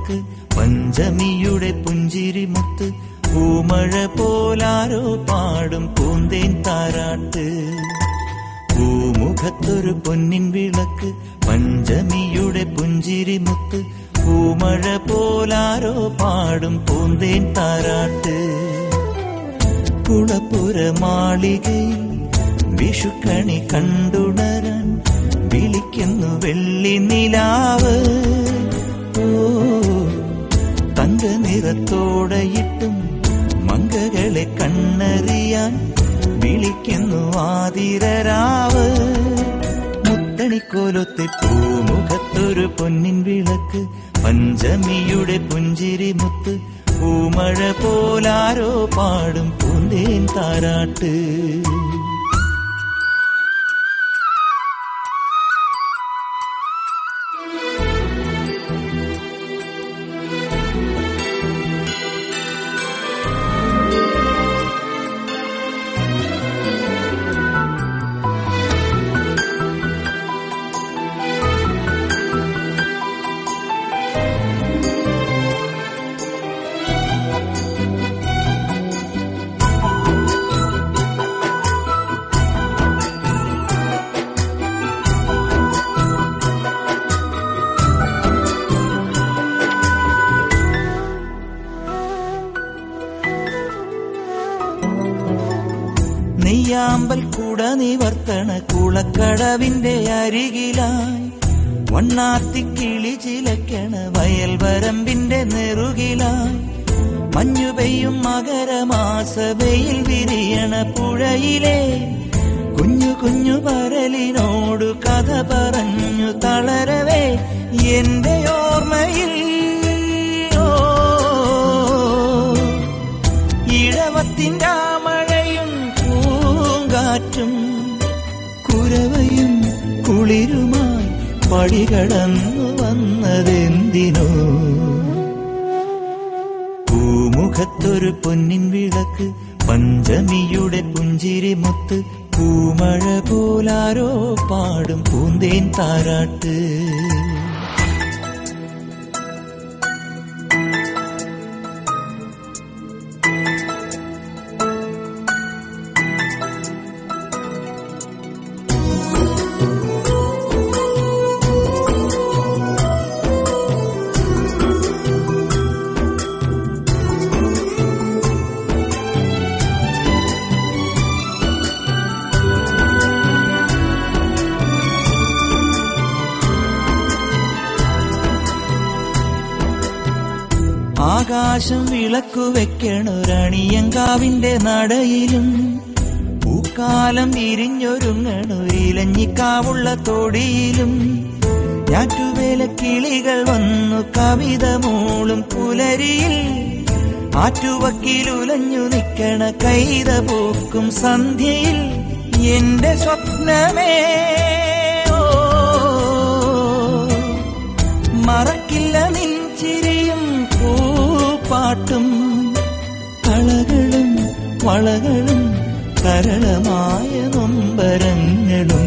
വിളക്ക് പഞ്ചമിയുടെ പുഞ്ചിരി മുത്ത് പൂമഴ പോലാരോ പാടും പൂന്തേൻ താരാട്ട് പൂമുഖത്തൊരു പൊന്നിൻ വിളക്ക് പഞ്ചമിയുടെ പുഞ്ചിരി മുത്ത് പൂമഴ പോലാരോ പാടും പൂന്തേൻ താരാട്ട് കുളപ്പുര മാളികയിൽ വിഷുക്കണി കണ്ടുണരാൻ വിളിക്കുന്നു വെള്ളി നിലാവ് ഓ തങ്ക നിറത്തോടെയിട്ടും മങ്കകളെ കണ്ണറിയാൻ വിളിക്കുന്നു ആതിരരാവ് മുത്തണിക്കോലത്തെ പൂമുഖത്തൊരു പൊന്നിൻ വിളക്ക് പഞ്ചമിയുടെ പുഞ്ചിരി മുത്ത് പൂമഴ പോലാരോ പാടും പൂന്തേൻ താരാട്ട് നെയ്യാമ്പൽ കൂട നിവർത്തണ കുളക്കടവിന്റെ അരികിലായി വണ്ണാത്തി കിളി ചിലക്കണ വയൽ വരമ്പിന്റെ നെറുകിലായി മഞ്ഞു പെയ്യും മകരമാസ വെയിൽ വിരിയണ പുഴയിലെ കുഞ്ഞു കുഞ്ഞു പരലിനോടു കഥ പറഞ്ഞു തളരവേ എന്റെ ഓർമ്മയിൽ ഓ ഇടവത്തിൻ്റെ മഴയും പൂങ്കാറ്റും കുരവയും കുളിരുമായി പടികടന്നു വന്നതെന്തിനോ പൂമുഖത്തൊരു പൊന്നിൻ വിളക്ക് പഞ്ചമിയുടെ പുഞ്ചിരി മുത്ത് പൂമഴ പോലാരോ പാടും പൂന്തേൻ താരാട്ട് ആകാശം വിളക്കു വെക്കണൊരണിയങ്കാവിന്റെ നടയിലും പൂക്കാലം വിരിഞ്ഞൊരുങ്ങണൊരിലഞ്ഞിക്കാവുള്ള തൊടിയിലും ഞാറ്റുവേല കിളികൾ വന്നു കവിത മൂളും പുലരിയിൽ ആറ്റുവക്കിലുലഞ്ഞു നിക്കണ കൈത പൂക്കും സന്ധ്യയിൽ എന്റെ സ്വപ്നമേ ഓ മറക്കില്ല നിൻ ചിരിയും പൂപ്പാട്ടും കളകളും വളകളും കരളമായ നൊമ്പരങ്ങളും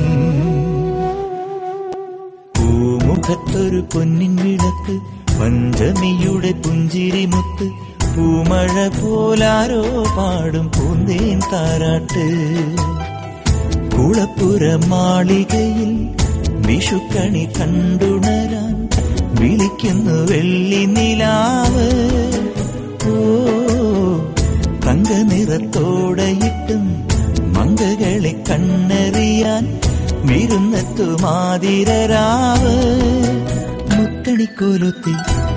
പൂമുഖത്തൊരു പൊന്നിൻ വിളക്ക് പഞ്ചമിയുടെ പുഞ്ചിരി മുത്ത് പൂമഴ പോലാരോ പാടും പൂന്തേൻ താരാട്ട് കുളപ്പുര മാളികയിൽ വിഷുക്കണി കണ്ടുണരാൻ വിളിക്കുന്നു വെള്ളി നിലാവ് ഓ തങ്ക നിറത്തോടെയിട്ടും മങ്കകളെ കണ്ണറിയാൻ വിരുന്നെത്തുമാതിരരാവ് മുത്തണിക്കോലത്തിൽ